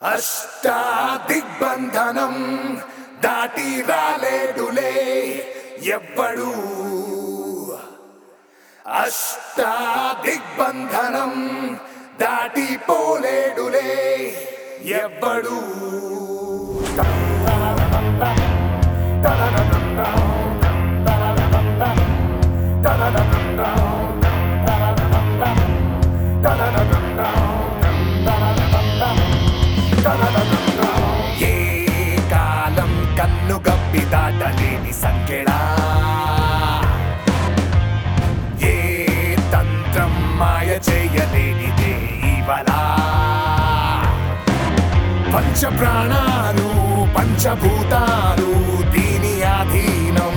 అష్టాదిగ్బంధనం దాటి రాలేడులే ఎవ్వడు అష్టాదిగ్బంధనం దాటి పోలేడులే ఎవ్వడు ఏ కాలం కన్ను గప్పి దాటలేని సంకెళా ఏ తంత్రం మాయ చేయలేనిదే ఇవలా పంచ ప్రాణాలు పంచభూతాలు దీని అధీనం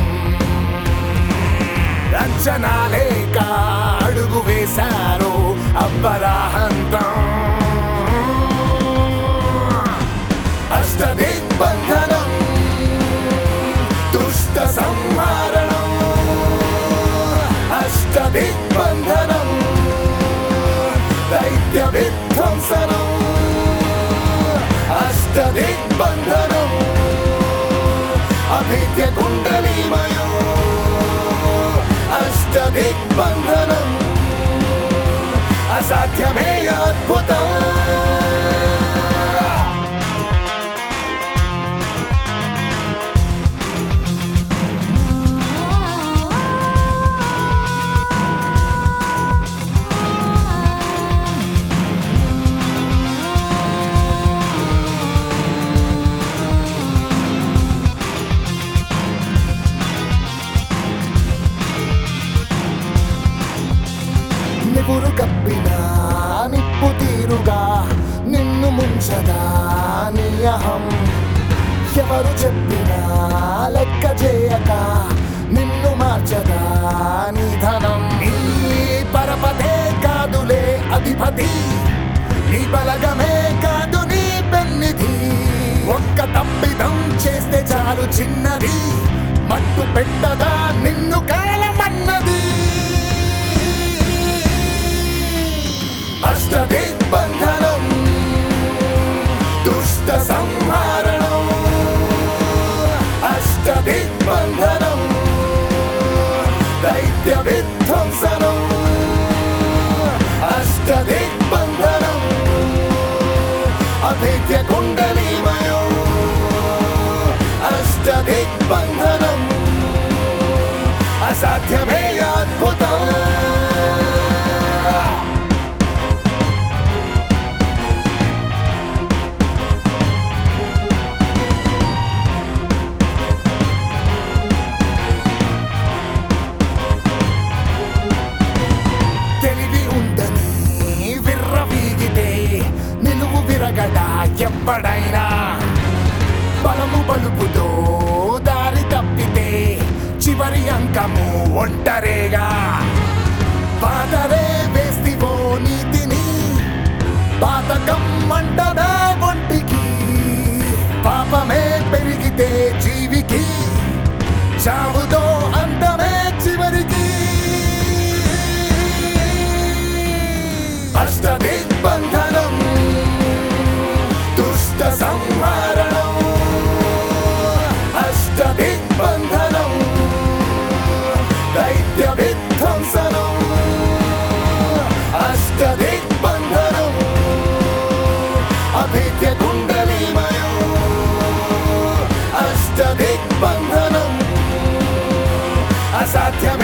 అంచనాలేక అడుగు వేశారు అబ్బరాహంతం అష్టదిగ్బంధనం దుష్ట సంహారణం అష్టదిగ్బంధనం దైత్య విధ్వంసనం అష్టదిగ్బంధనం అభిజ్ఞ కుండలీమయం అష్టదిగ్బంధనం అసాధ్యమే అద్భుతం నిపురు కప్పిన నిప్పు తీరుగా నిన్ను ముంచదా నీ అహం ఎవరు చెప్పినా లెక్క చేయక నిన్ను మార్చదా నీ ధనం నీ పరపతే కాదులే అధిపతి నీ బలగమే కాదు నీ పెన్నిధి ఒక్క తప్పిదం చేస్తే చాలు చిన్నది మట్టు పెట్టదా నిన్ను కాలమన్నది అష్టదిగ్బంధనం దుష్ట సంహారణం అష్టదిగ్బంధనం దైత్య విధ్వంసనం అష్టదిగ్బంధనం అభిజ్ఞ కుండలీమయం అష్టదిగ్బంధనం అసాధ్యమే అద్భుతం తెలివి ఉందని విర్రవీగితే నిలువు విరగడా ఎవ్వడైనా బలము బలుపుతో దారి తప్పితే చివరి అంకము ఒంటరేగా పాతరే వేస్తివో నీతిని పాతకం మంటదా ఒంటికి పాపమే పెరిగితే జీవికి చావుతో అంతమే చివరికి అష్టదిగ్బంధనం దుష్ట సంహారణం అష్టదిగ్బంధనం దైత్య విధ్వంసనం అష్టదిగ్బంధనం అభిజ్ఞ కుండలీమయం అష్టదిగ్బంధనం అసాధ్యమే